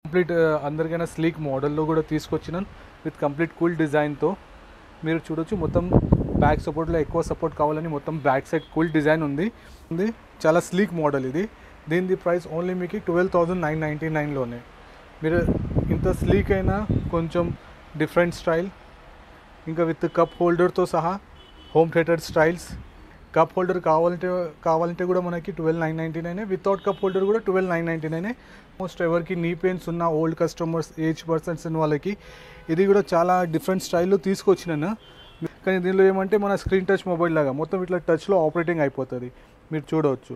complete అందరికైనా sleek మోడల్లో కూడా తీసుకొచ్చినాను with complete cool డిజైన్తో మీరు చూడొచ్చు మొత్తం బ్యాక్ సపోర్ట్లో ఎక్కువ సపోర్ట్ కావాలని మొత్తం బ్యాక్ సైడ్ కూల్ డిజైన్ ఉంది ఉంది చాలా స్లీక్ మోడల్ ఇది దీని ప్రైస్ ఓన్లీ మీకు ట్వెల్వ్ థౌజండ్ నైన్ నైంటీ నైన్లోనే మీరు ఇంత స్లీక్ అయినా కొంచెం డిఫరెంట్ స్టైల్ ఇంకా విత్ కప్ హోల్డర్తో సహా home theatre styles cup holder కావాలంటే కావాలంటే కూడా మనకి twelve nine ninety nine without cup holder కూడా twelve nine ninety nine most ఎవరికి నీ పెయిన్స్ ఉన్న ఓల్డ్ కస్టమర్స్ ఏజ్ పర్సన్స్ ఉన్న వాళ్ళకి ఇది కూడా చాలా డిఫరెంట్ స్టైల్లో తీసుకొచ్చినాను కానీ దీనిలో ఏమంటే మన స్క్రీన్ టచ్ మొబైల్ లాగా మొత్తం ఇట్లా టచ్లో ఆపరేటింగ్ అయిపోతుంది మీరు చూడవచ్చు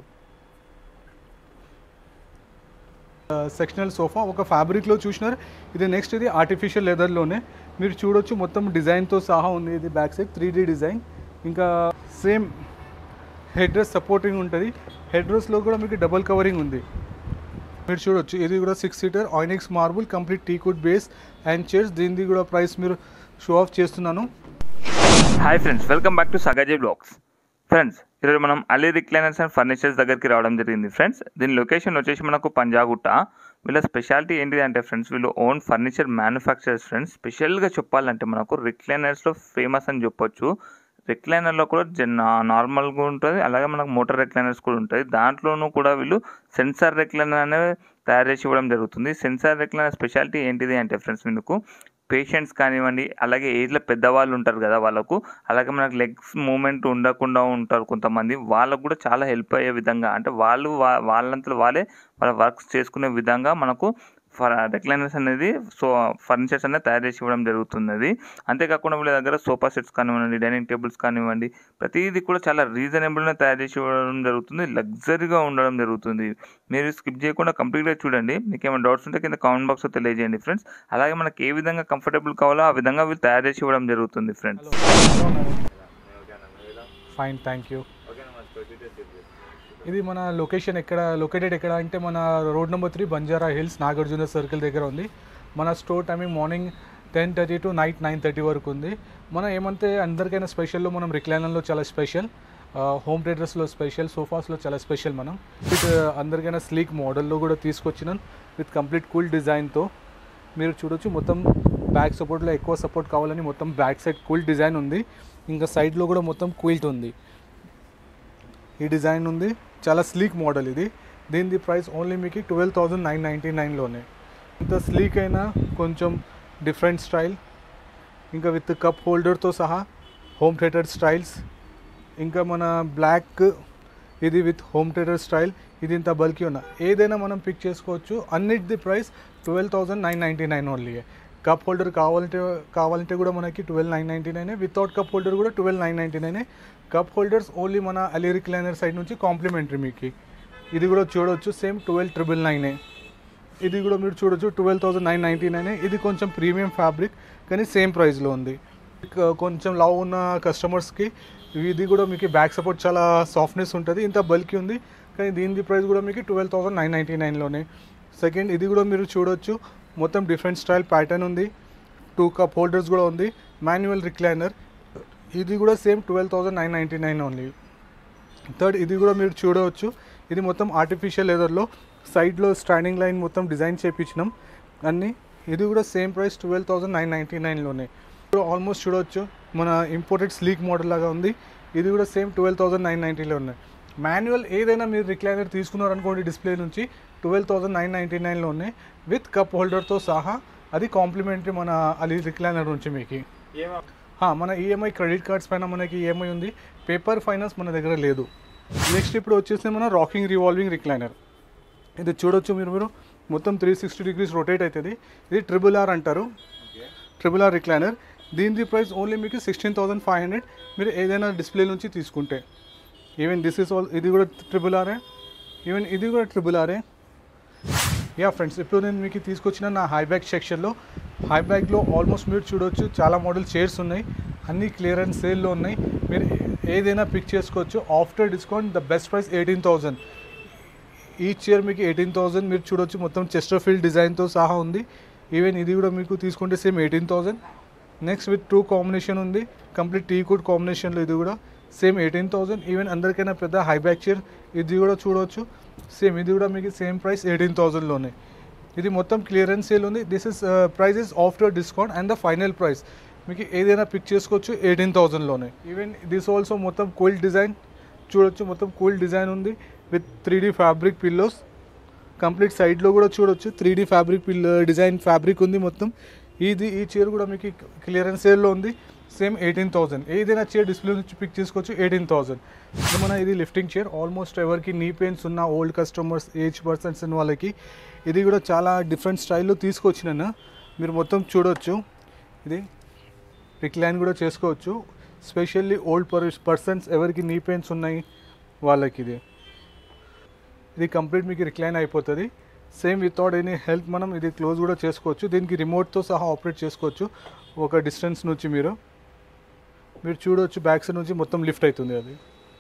సెక్షనల్ సోఫా ఒక ఫ్యాబ్రిక్లో చూసినారు ఇది నెక్స్ట్ ఇది ఆర్టిఫిషియల్ లెదర్లోనే మీరు చూడొచ్చు మొత్తం డిజైన్తో సహా ఉంది ఇది బ్యాక్ సైడ్ త్రీ డిజైన్ ఇంకా సేమ్ హెడ్ డ్రెస్ సపోర్టింగ్ ఉంటుంది హెడ్ డ్రెస్లో కూడా మీకు డబల్ కవరింగ్ ఉంది మీరు చూడొచ్చు ఇది కూడా six seater onyx marble complete tea wood base and chairs దీనిది కూడా ప్రైస్ మీరు షో ఆఫ్ చేస్తున్నాను hi friends welcome back to సగాజీ బ్లాగ్స్ ఫ్రెండ్స్ ఈరోజు మనం అలీ రిక్లైనర్స్ అండ్ ఫర్నిచర్స్ దగ్గరికి రావడం జరిగింది ఫ్రెండ్స్ దీని లొకేషన్ వచ్చేసి మనకు పంజాగుట్ట వీళ్ళ స్పెషాలిటీ ఏంటిది అంటే ఫ్రెండ్స్ వీళ్ళు ఓన్ ఫర్నిచర్ మ్యానుఫ్యాక్చరర్స్ ఫ్రెండ్స్ స్పెషల్గా చెప్పాలంటే మనకు రిక్లైనర్స్లో ఫేమస్ అని చెప్పొచ్చు రిక్లైనర్లో కూడా జన్ నార్మల్గా ఉంటుంది అలాగే మనకు మోటార్ రిక్లైనర్స్ కూడా ఉంటాయి దాంట్లోనూ కూడా వీళ్ళు సెన్సార్ రిక్లైనర్ అనేది తయారు చేసి ఇవ్వడం జరుగుతుంది సెన్సార్ రిక్లైనర్ స్పెషాలిటీ ఏంటిది అంటే ఫ్రెండ్స్ మీకు పేషెంట్స్ కానివ్వండి అలాగే ఏజ్లో పెద్దవాళ్ళు ఉంటారు కదా వాళ్ళకు అలాగే మనకు లెగ్స్ మూమెంట్ ఉండకుండా ఉంటారు కొంతమంది వాళ్ళకు కూడా చాలా హెల్ప్ అయ్యే విధంగా అంటే వాళ్ళు వా- వాళ్ళంతలో వాళ్ళే వాళ్ళ వర్క్స్ చేసుకునే విధంగా మనకు రెక్లైనర్స్ అనేది సో ఫర్నిచర్స్ అనేది తయారు చేసి ఇవ్వడం జరుగుతున్నది అంతేకాకుండా వీళ్ళ దగ్గర సోఫా సెట్స్ కానివ్వండి డైనింగ్ టేబుల్స్ కానివ్వండి ప్రతిదీ కూడా చాలా రీజనబుల్గా తయారు చేసి ఇవ్వడం జరుగుతుంది లగ్జరీగా ఉండడం జరుగుతుంది మీరు స్కిప్ చేయకుండా కంప్లీట్గా చూడండి మీకు ఏమైనా డౌట్స్ ఉంటే కింద కామెంట్ బాక్స్లో తెలియజేయండి ఫ్రెండ్స్ అలాగే మనకి ఏ విధంగా కంఫర్టబుల్ కావాలో ఆ విధంగా వీళ్ళు తయారు చేసి ఇవ్వడం జరుగుతుంది ఫ్రెండ్స్ ఫైన్ థ్యాంక్ యూ ఇది మన లొకేషన్ ఎక్కడ లొకేటెడ్ ఎక్కడ అంటే మన road number three Banjara Hills Nagarjuna circle దగ్గర ఉంది మన store timing morning ten thirty to night nine thirty వరకు ఉంది మనం ఏమంటే అందరికైనా స్పెషల్లో మనం రిక్లైనర్లో చాలా స్పెషల్ హోమ్ థియేటర్స్లో స్పెషల్ సోఫాస్లో చాలా స్పెషల్ మనం విత్ అందరికైనా స్లీక్ మోడల్లో కూడా తీసుకొచ్చినాం విత్ కంప్లీట్ కూల్ డిజైన్తో మీరు చూడొచ్చు మొత్తం బ్యాక్ సపోర్ట్లో ఎక్కువ సపోర్ట్ కావాలని మొత్తం బ్యాక్ సైడ్ కూల్ డిజైన్ ఉంది ఇంకా సైడ్లో కూడా మొత్తం క్విల్ట్ ఉంది ఈ డిజైన్ ఉంది చాలా స్లీక్ మోడల్ ఇది దీని ప్రైస్ ఓన్లీ మీకు ట్వెల్వ్ థౌజండ్ నైన్ నైంటీ నైన్లోనే ఇంత స్లీక్ అయినా కొంచెం డిఫరెంట్ స్టైల్ ఇంకా విత్ కప్ హోల్డర్తో సహా హోమ్ థియేటర్ స్టైల్స్ ఇంకా మన బ్లాక్ ఇది విత్ హోమ్ థియేటర్ స్టైల్ ఇది ఇంత బల్కీ ఉన్న ఏదైనా మనం పిక్ చేసుకోవచ్చు అన్నిటిది price twelve thousand nine ninety nine only cup holder కావాలంటే కావాలంటే కూడా మనకి twelve nine ninety nine without cup holder కూడా twelve nine ninety nine cup holders only మన అలీ రిక్లైనర్ సైడ్ నుంచి కాంప్లిమెంటరీ మీకు ఇది కూడా చూడవచ్చు సేమ్ ట్వెల్వ్ ట్రిపుల్ నైనే ఇది కూడా మీరు చూడొచ్చు twelve thousand nine ninety nine ఇది కొంచెం ప్రీమియం ఫ్యాబ్రిక్ కానీ సేమ్ ప్రైస్లో ఉంది ఇక కొంచెం లవ్ ఉన్న కస్టమర్స్కి ఇది కూడా మీకు బ్యాక్ సపోర్ట్ చాలా సాఫ్ట్నెస్ ఉంటుంది ఇంత బల్కీ ఉంది కానీ దీని ప్రైస్ కూడా మీకు ట్వెల్వ్ థౌసండ్ నైన్ నైంటీ నైన్లోనే సెకండ్ ఇది కూడా మీరు చూడొచ్చు మొత్తం డిఫరెంట్ స్టైల్ ప్యాటర్న్ ఉంది టూ కప్ హోల్డర్స్ కూడా ఉంది మాన్యువల్ రిక్లైనర్ ఇది కూడా same twelve thousand nine ninety nine only third ఇది కూడా మీరు చూడవచ్చు ఇది మొత్తం ఆర్టిఫిషియల్ లెదర్లో సైడ్లో స్టాండింగ్ లైన్ మొత్తం డిజైన్ చేయించినాం అన్నీ ఇది కూడా same price twelve thousand nine ninety నైన్లోనే ఆల్మోస్ట్ చూడవచ్చు మన ఇంపోర్టెడ్ స్లీక్ మోడల్ లాగా ఉంది ఇది కూడా సేమ్ ట్వెల్వ్ థౌసండ్ నైన్ నైంటీలో ఉన్నాయి మాన్యువల్ ఏదైనా మీరు రిక్లైనర్ తీసుకున్నారనుకోండి డిస్ప్లే నుంచి ట్వెల్వ్ థౌసండ్ నైన్ నైంటీ నైన్లోనే విత్ కప్ హోల్డర్తో సహా అది కాంప్లిమెంటరీ మన అది రిక్లైనర్ నుంచి మీకు హా, మన ఈఎంఐ క్రెడిట్ కార్డ్స్ పైన మనకి ఈఎంఐ ఉంది పేపర్ ఫైనాన్స్ మన దగ్గర లేదు నెక్స్ట్ ఇప్పుడు వచ్చేసి మన రాకింగ్ రివాల్వింగ్ రిక్లైనర్ ఇది చూడొచ్చు మీరు మీరు మొత్తం త్రీ సిక్స్టీ డిగ్రీస్ రొటేట్ అవుతుంది ఇది ట్రిపుల్ ఆర్ అంటారు ట్రిపుల్ ఆర్ రిక్లైనర్ దీని ప్రైస్ ఓన్లీ మీకు సిక్స్టీన్ థౌసండ్ ఫైవ్ హండ్రెడ్ మీరు ఏదైనా డిస్ప్లే నుంచి తీసుకుంటే ఈవెన్ దిస్ ఇస్ ఆల్ ఇది కూడా ట్రిపుల్ ఆరే ఈవెన్ ఇది కూడా ట్రిపుల్ ఆరే యా ఫ్రెండ్స్ ఇప్పుడు నేను మీకు తీసుకొచ్చిన నా హై బ్యాగ్ సెక్షన్లో హై బ్యాగ్లో ఆల్మోస్ట్ మీరు చూడొచ్చు చాలా మోడల్ చైర్స్ ఉన్నాయి అన్ని క్లియరెన్స్ సేల్లో ఉన్నాయి మీరు ఏదైనా పిక్ చేసుకోవచ్చు after discount the best price eighteen thousand ఈ చైర్ మీకు ఎయిటీన్ థౌజండ్ మీరు చూడొచ్చు మొత్తం చెస్టర్ఫీల్డ్ డిజైన్తో సహా ఉంది ఈవెన్ ఇది కూడా మీకు తీసుకుంటే same eighteen thousand next with two combination ఉంది కంప్లీట్ టీ కుడ్ కాంబినేషన్లో ఇది కూడా సేమ్ ఎయిటీన్ థౌజండ్ ఈవెన్ అందరికైనా పెద్ద హై బ్యాక్ చైర్ ఇది కూడా చూడవచ్చు సేమ్ ఇది కూడా మీకు సేమ్ ప్రైస్ ఎయిటీన్ థౌజండ్లోనే ఇది మొత్తం క్లియరెన్స్ సేల్ ఉంది this is price is after discount and the final price మీకు ఏదైనా పిక్ చేసుకోవచ్చు ఎయిటీన్ థౌజండ్లోనే ఈవెన్ దిస్ ఆల్సో మొత్తం కూల్ డిజైన్ చూడొచ్చు మొత్తం కూల్ డిజైన్ ఉంది with three D fabric pillows complete సైడ్లో కూడా చూడొచ్చు three D fabric pill design fabric ఉంది మొత్తం ఇది ఈ చైర్ కూడా మీకు క్లియరెన్స్ సేల్లో ఉంది సేమ్ ఎయిటీన్ థౌసండ్ ఏదైనా చైర్ డిస్ప్లే నుంచి పిక్ చేసుకోవచ్చు ఎయిటీన్ థౌసండ్ మన ఇది లిఫ్టింగ్ చైర్ ఆల్మోస్ట్ ఎవరికి నీ పెయిన్స్ ఉన్న ఓల్డ్ కస్టమర్స్ ఏజ్ పర్సన్స్ ఉన్న వాళ్ళకి ఇది కూడా చాలా డిఫరెంట్ స్టైల్లో తీసుకొచ్చినాను మీరు మొత్తం చూడొచ్చు ఇది రిక్లైన్ కూడా చేసుకోవచ్చు స్పెషల్లీ ఓల్డ్ పర్సన్స్ ఎవరికి నీ పెయిన్స్ ఉన్నాయి వాళ్ళకి ఇది ఇది కంప్లీట్ మీకు రిక్లైన్ అయిపోతుంది సేమ్ వితౌట్ ఎనీ హెల్ప్ మనం ఇది క్లోజ్ కూడా చేసుకోవచ్చు దీనికి రిమోట్తో సహా ఆపరేట్ చేసుకోవచ్చు ఒక డిస్టెన్స్ నుంచి మీరు మీరు చూడవచ్చు బ్యాక్ సైడ్ నుంచి మొత్తం లిఫ్ట్ అవుతుంది అది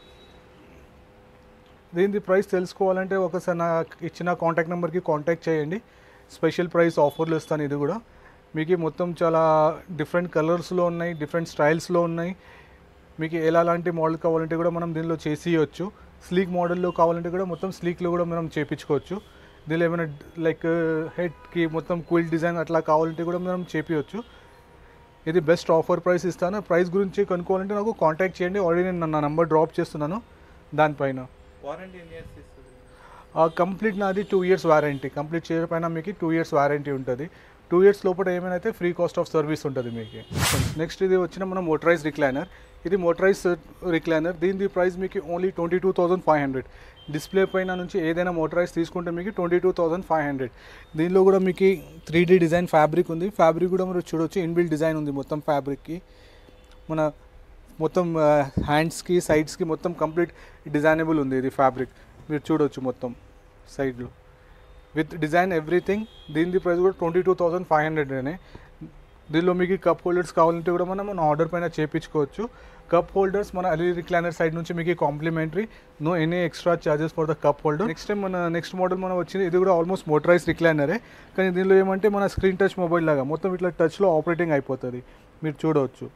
దీని ప్రైస్ తెలుసుకోవాలంటే ఒకసారి నా ఇచ్చిన కాంటాక్ట్ నెంబర్కి కాంటాక్ట్ చేయండి స్పెషల్ ప్రైస్ ఆఫర్లు ఇస్తాను ఇది కూడా మీకు మొత్తం చాలా డిఫరెంట్ కలర్స్లో ఉన్నాయి డిఫరెంట్ స్టైల్స్లో ఉన్నాయి మీకు ఎలాంటి మోడల్ కావాలంటే కూడా మనం దీనిలో చేసి ఇవ్వచ్చు స్లీక్ మోడల్లో కావాలంటే కూడా మొత్తం స్లీక్లో కూడా మనం చేపించుకోవచ్చు దీనిలో ఏమైనా లైక్ హెడ్కి మొత్తం కూల్ డిజైన్ అట్లా కావాలంటే కూడా మనం చేపించవచ్చు ఇది బెస్ట్ ఆఫర్ ప్రైస్ ఇస్తాను ప్రైస్ గురించి కనుక్కోవాలంటే నాకు కాంటాక్ట్ చేయండి ఆల్రెడీ నేను నా నంబర్ డ్రాప్ చేస్తున్నాను దానిపైన వారంటీ ఎన్ని ఇయర్స్ ఇస్తుంది కంప్లీట్ నాది టూ ఇయర్స్ వారంటీ కంప్లీట్ చేయడం పైన మీకు టూ ఇయర్స్ వారంటీ ఉంటుంది టూ ఇయర్స్ లోపల ఏమైనా అయితే ఫ్రీ కాస్ట్ ఆఫ్ సర్వీస్ ఉంటుంది మీకు నెక్స్ట్ ఇది వచ్చిన మనం మోటరైజ్ రిక్లైనర్ ఇది మోటరైజ్ రిక్లైనర్ దీని ప్రైస్ మీకు only twenty two thousand five hundred display పైన నుంచి ఏదైనా మోటరైజ్ తీసుకుంటే మీకు twenty two thousand five hundred దీనిలో కూడా మీకు త్రీ డీ డిజైన్ ఫ్యాబ్రిక్ ఉంది ఫ్యాబ్రిక్ కూడా మీరు చూడొచ్చు ఇన్బిల్డ్ డిజైన్ ఉంది మొత్తం ఫ్యాబ్రిక్కి మన మొత్తం హ్యాండ్స్కి సైడ్స్కి మొత్తం కంప్లీట్ డిజైనబుల్ ఉంది ఇది ఫ్యాబ్రిక్ మీరు చూడొచ్చు మొత్తం సైడ్లో విత్ డిజైన్ ఎవ్రీథింగ్ దీని ప్రైస్ కూడా ట్వంటీ టూ థౌసండ్ ఫైవ్ హండ్రెడ్నే దీనిలో మీకు కప్ హోల్డర్స్ కావాలంటే కూడా మనం మన ఆర్డర్ పైన చేపించుకోవచ్చు కప్ హోల్డర్స్ మన అలీ రిక్లైనర్ సైడ్ నుంచి మీకు complimentary no any extra charges for the cup holder next time మన నెక్స్ట్ మోడల్ మనం వచ్చింది ఇది కూడా ఆల్మోస్ట్ మోటరైజ్ రిక్లైనరే కానీ దీనిలో ఏమంటే మన స్క్రీన్ టచ్ మొబైల్ లాగా మొత్తం ఇట్లా టచ్లో ఆపరేటింగ్ అయిపోతుంది మీరు చూడవచ్చు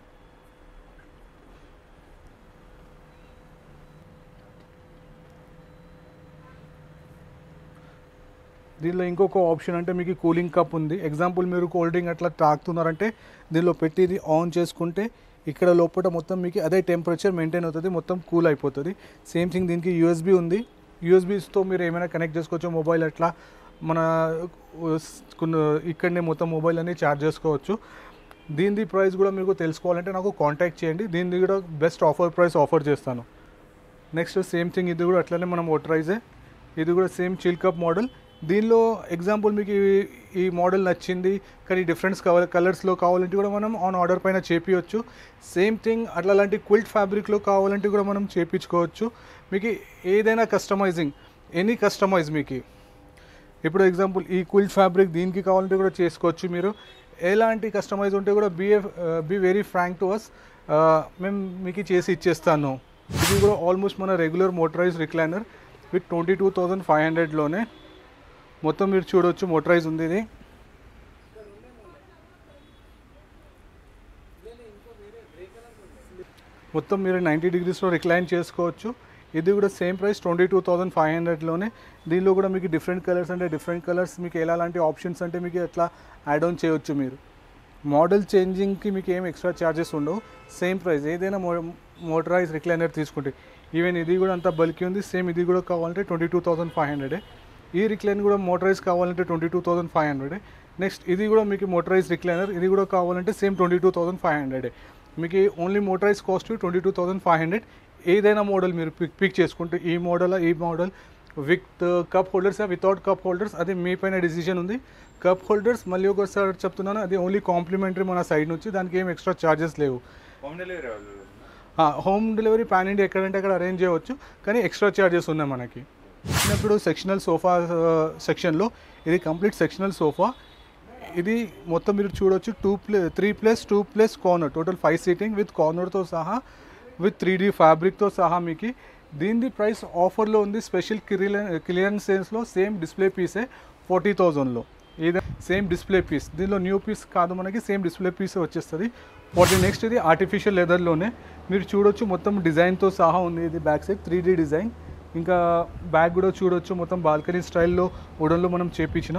దీనిలో ఇంకొక ఆప్షన్ అంటే మీకు కూలింగ్ కప్ ఉంది ఎగ్జాంపుల్ మీరు కూల్ డ్రింక్ అట్లా తాగుతున్నారంటే దీనిలో పెట్టి ఇది ఆన్ చేసుకుంటే ఇక్కడ లోపల మొత్తం మీకు అదే టెంపరేచర్ మెయింటైన్ అవుతుంది మొత్తం కూల్ అయిపోతుంది సేమ్ థింగ్ దీనికి యూఎస్బీ ఉంది యూఎస్బీస్తో మీరు ఏమైనా కనెక్ట్ చేసుకోవచ్చు మొబైల్ అట్లా మన కొన్ని ఇక్కడనే మొత్తం మొబైల్ అన్ని ఛార్జ్ చేసుకోవచ్చు దీనిది ప్రైస్ కూడా మీకు తెలుసుకోవాలంటే నాకు కాంటాక్ట్ చేయండి దీనిది కూడా బెస్ట్ ఆఫర్ ప్రైస్ ఆఫర్ చేస్తాను నెక్స్ట్ సేమ్ థింగ్ ఇది కూడా అట్లనే మనం ఓటరైజే ఇది కూడా సేమ్ చిల్ కప్ మోడల్ దీనిలో ఎగ్జాంపుల్ మీకు ఈ- ఈ మోడల్ నచ్చింది కానీ డిఫరెన్స్ కావాలి కలర్స్లో కావాలంటే కూడా మనం ఆన్ ఆర్డర్ పైన చేపించవచ్చు సేమ్ థింగ్ అట్లా లాంటి క్విల్ట్ ఫ్యాబ్రిక్లో కావాలంటే కూడా మనం చేపించుకోవచ్చు మీకు ఏదైనా కస్టమైజింగ్ ఎనీ కస్టమైజ్ మీకు ఇప్పుడు ఎగ్జాంపుల్ ఈ క్విల్ట్ ఫ్యాబ్రిక్ దీనికి కావాలంటే కూడా చేసుకోవచ్చు మీరు ఎలాంటి కస్టమైజ్ ఉంటే కూడా be be very frank to us మేము మీకు చేసి ఇచ్చేస్తాను ఇది కూడా ఆల్మోస్ట్ మన regular motorize recliner with twenty two thousand five హండ్రెడ్లోనే మొత్తం మీరు చూడవచ్చు మోటరైజ్ ఉంది ఇది మొత్తం మీరు నైంటీ డిగ్రీస్లో రిక్లైన్ చేసుకోవచ్చు ఇది కూడా same price twenty two thousand five హండ్రెడ్లోనే దీనిలో కూడా మీకు డిఫరెంట్ కలర్స్ అంటే డిఫరెంట్ కలర్స్ మీకు ఎలాంటి ఆప్షన్స్ అంటే మీకు ఎట్లా యాడ్ ఆన్ చేయొచ్చు మీరు మోడల్ చేంజింగ్కి మీకు ఏం ఎక్స్ట్రా ఛార్జెస్ ఉండవు సేమ్ ప్రైస్ ఏదైనా మో మోటరైజ్ రిక్లైనర్ తీసుకుంటే ఈవెన్ ఇది కూడా అంత బల్కీ ఉంది సేమ్ ఇది కూడా కావాలంటే ట్వంటీ టూ థౌసండ్ ఫైవ్ హండ్రెడే ఈ రిక్లైన్ కూడా మోటరైజ్ కావాలంటే ట్వంటీ టూ థౌసండ్ ఫైవ్ హండ్రెడే నెక్స్ట్ ఇది కూడా మీకు మోటరైజ్ రిక్లైనర్ ఇది కూడా కావాలంటే same twenty two thousand five హండ్రెడే మీకు only motorize cost twenty two thousand five hundred ఏదైనా మోడల్ మీరు పిక్ పిక్ చేసుకుంటే ఈ మోడల్ ఈ model with cup holders without cup holders అది మీ పైన డిసిజన్ ఉంది కప్ హోల్డర్స్ మళ్ళీ ఒకసారి చెప్తున్నాను అది ఓన్లీ కాంప్లిమెంటరీ మన సైడ్ నుంచి దానికి ఏం ఎక్స్ట్రా ఛార్జెస్ లేవు home delivery available home delivery pan India ఎక్కడంటే అక్కడ అరేంజ్ చేయవచ్చు కానీ ఎక్స్ట్రా ఛార్జెస్ ఉన్నాయి మనకి ఇప్పుడు సెక్షనల్ సోఫా సెక్షన్లో ఇది కంప్లీట్ సెక్షనల్ సోఫా ఇది మొత్తం మీరు చూడొచ్చు two play three plus two plus corner total five seating with కార్నర్తో సహా విత్ త్రీ డీ ఫ్యాబ్రిక్తో సహా మీకు దీనిది ప్రైస్ ఆఫర్లో ఉంది స్పెషల్ క్లియరెన్స్ సేల్స్లో సేమ్ డిస్ప్లే పీసే ఫార్టీ థౌజండ్లో ఇది సేమ్ డిస్ప్లే పీస్ దీనిలో న్యూ పీస్ కాదు మనకి సేమ్ డిస్ప్లే పీస్ వచ్చేస్తుంది ఫార్టీ నెక్స్ట్ ఇది ఆర్టిఫిషియల్ లెదర్లోనే మీరు చూడొచ్చు మొత్తం డిజైన్తో సహా ఉంది ఇది back side three D design ఇంకా బ్యాగ్ కూడా చూడొచ్చు మొత్తం బాల్కనీ స్టైల్లో వుడన్లో మనం చేపించినాం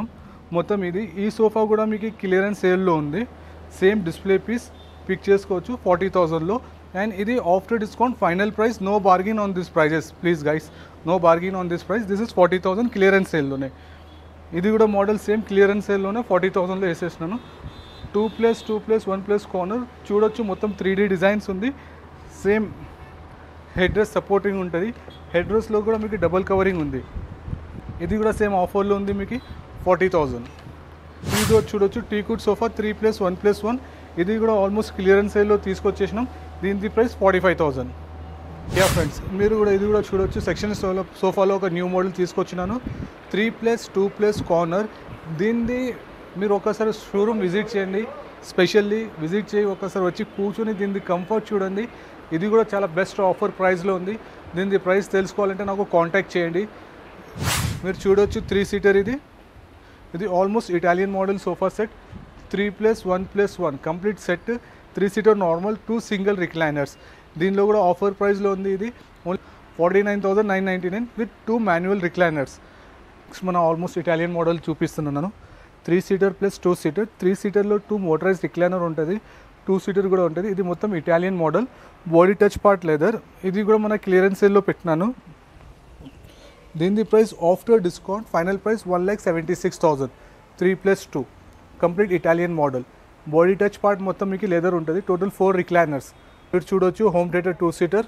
మొత్తం ఇది ఈ సోఫా కూడా మీకు క్లియరెన్స్ సేల్లో ఉంది సేమ్ డిస్ప్లే పీస్ పిక్ చేసుకోవచ్చు ఫార్టీ థౌజండ్లో అండ్ ఇది after discount final price no bargain on this prices please guys no bargain on this price this is forty thousand clearance సేల్లోనే ఇది కూడా మోడల్ సేమ్ క్లియరెన్స్ సేల్లోనే forty థౌసండ్లో వేసేసినాను two plus two plus one plus corner చూడొచ్చు మొత్తం three D designs ఉంది same head dress supporting ఉంటుంది హెడ్ డ్రెస్లో కూడా మీకు డబల్ కవరింగ్ ఉంది ఇది కూడా సేమ్ ఆఫర్లో ఉంది మీకు ఫార్టీ థౌజండ్ ఇది కూడా చూడొచ్చు teakwood sofa three plus one plus one ఇది కూడా ఆల్మోస్ట్ క్లియరెన్స్ సేల్లో తీసుకొచ్చేసినాం దీని price forty five thousand ya friends మీరు కూడా ఇది కూడా చూడొచ్చు సెక్షన్ సోలో సోఫాలో ఒక న్యూ మోడల్ తీసుకొచ్చినాను three plus two plus corner దీనిది మీరు ఒకసారి షోరూమ్ విజిట్ చేయండి స్పెషల్లీ విజిట్ చేయి ఒకసారి వచ్చి కూర్చొని దీనిది కంఫర్ట్ చూడండి ఇది కూడా చాలా బెస్ట్ ఆఫర్ ప్రైస్లో ఉంది దీనిది ప్రైస్ తెలుసుకోవాలంటే నాకు కాంటాక్ట్ చేయండి మీరు చూడొచ్చు త్రీ సీటర్ ఇది ఇది almost Italian model sofa set three plus one plus one complete set three seater normal two single recliners దీనిలో కూడా ఆఫర్ ప్రైస్లో ఉంది ఇది only forty nine thousand nine ninety nine with two manual recliners మన almost Italian model చూపిస్తున్నాను three seater plus two seater three సీటర్లో two motorize recliner ఉంటుంది two seater కూడా ఉంటుంది ఇది మొత్తం Italian model body touch part leather ఇది కూడా మన క్లియరెన్స్ సేల్లో పెట్టినాను దీని price after discount final price one lakh seventy six thousand three plus two complete Italian model body touch part మొత్తం మీకు లెదర్ ఉంటుంది టోటల్ ఫోర్ రిక్లైనర్స్ మీరు చూడొచ్చు హోమ్ థియేటర్ టూ సీటర్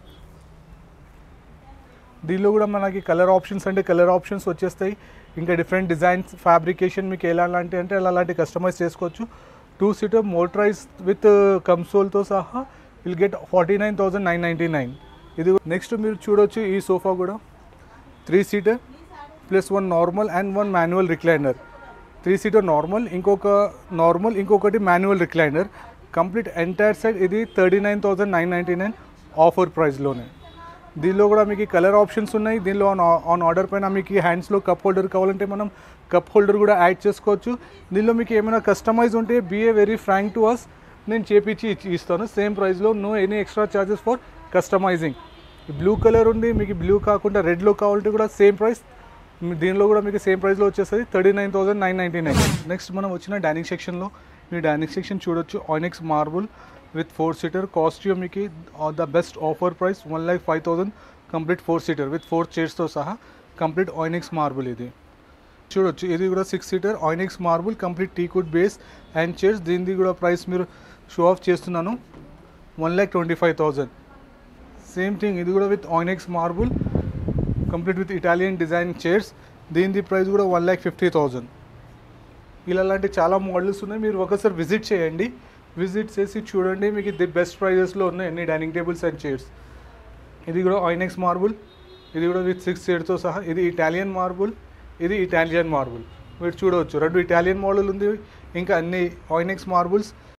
దీనిలో కూడా మనకి కలర్ ఆప్షన్స్ అంటే కలర్ ఆప్షన్స్ వచ్చేస్తాయి ఇంకా డిఫరెంట్ డిజైన్స్ ఫ్యాబ్రికేషన్ మీకు ఎలా లాంటి అంటే అలా లాంటి కస్టమైజ్ చేసుకోవచ్చు టూ సీటర్ మోటరైజ్ విత్ కన్సోల్తో సహా will get forty nine thousand nine ninety nine ఇది నెక్స్ట్ మీరు చూడొచ్చు ఈ సోఫా కూడా three seater plus one normal and one manual recliner three seater normal ఇంకొక నార్మల్ ఇంకొకటి manual recliner complete entire set ఇది thirty nine thousand nine ninety nine offer ప్రైస్లోనే దీనిలో కూడా మీకు కలర్ ఆప్షన్స్ ఉన్నాయి దీనిలో ఆన్ ఆన్ ఆర్డర్ పైన మీకు హ్యాండ్స్లో కప్ హోల్డర్ కావాలంటే మనం కప్ హోల్డర్ కూడా యాడ్ చేసుకోవచ్చు దీనిలో మీకు ఏమైనా కస్టమైజ్ ఉంటే be very frank to us నేను చేపించి ఇచ్చి ఇస్తాను సేమ్ ప్రైస్లో no any extra charges for customizing blue colour ఉంది మీకు బ్లూ కాకుండా రెడ్లో కావాలంటే కూడా సేమ్ ప్రైస్ దీనిలో కూడా మీకు సేమ్ ప్రైస్లో వచ్చేస్తుంది thirty nine thousand nine ninety nine next మనం వచ్చిన డైనింగ్ సెక్షన్లో మీ డైనింగ్ సెక్షన్ చూడొచ్చు onyx marble with four seater cost మీకు the best offer price one lakh five thousand complete four seater with four చైర్స్తో సహా కంప్లీట్ ఆయినెక్స్ మార్బుల్ ఇది చూడొచ్చు ఇది కూడా six seater onyx marble complete teakwood base and chairs దీనిది కూడా ప్రైస్ మీరు షో ఆఫ్ చేస్తున్నాను one lakh twenty five thousand same thing ఇది కూడా with onyx marble complete with Italian design chairs దీనిది ప్రైస్ కూడా వన్ ల్యాక్ ఫిఫ్టీ థౌజండ్ ఇలా లాంటి చాలా మోడల్స్ ఉన్నాయి మీరు ఒకసారి విజిట్ చేయండి విజిట్ చేసి చూడండి మీకు ది బెస్ట్ ప్రైజెస్లో ఉన్నాయి అన్ని డైనింగ్ టేబుల్స్ అండ్ చైర్స్ ఇది కూడా ఆయినెక్స్ మార్బుల్ ఇది కూడా విత్ సిక్స్ చైర్తో సహా ఇది ఇటాలియన్ మార్బుల్ ఇది ఇటాలియన్ మార్బుల్ మీరు చూడవచ్చు రెండు ఇటాలియన్ మోడల్ ఉంది ఇంకా అన్ని ఆయినెక్స్ మార్బుల్స్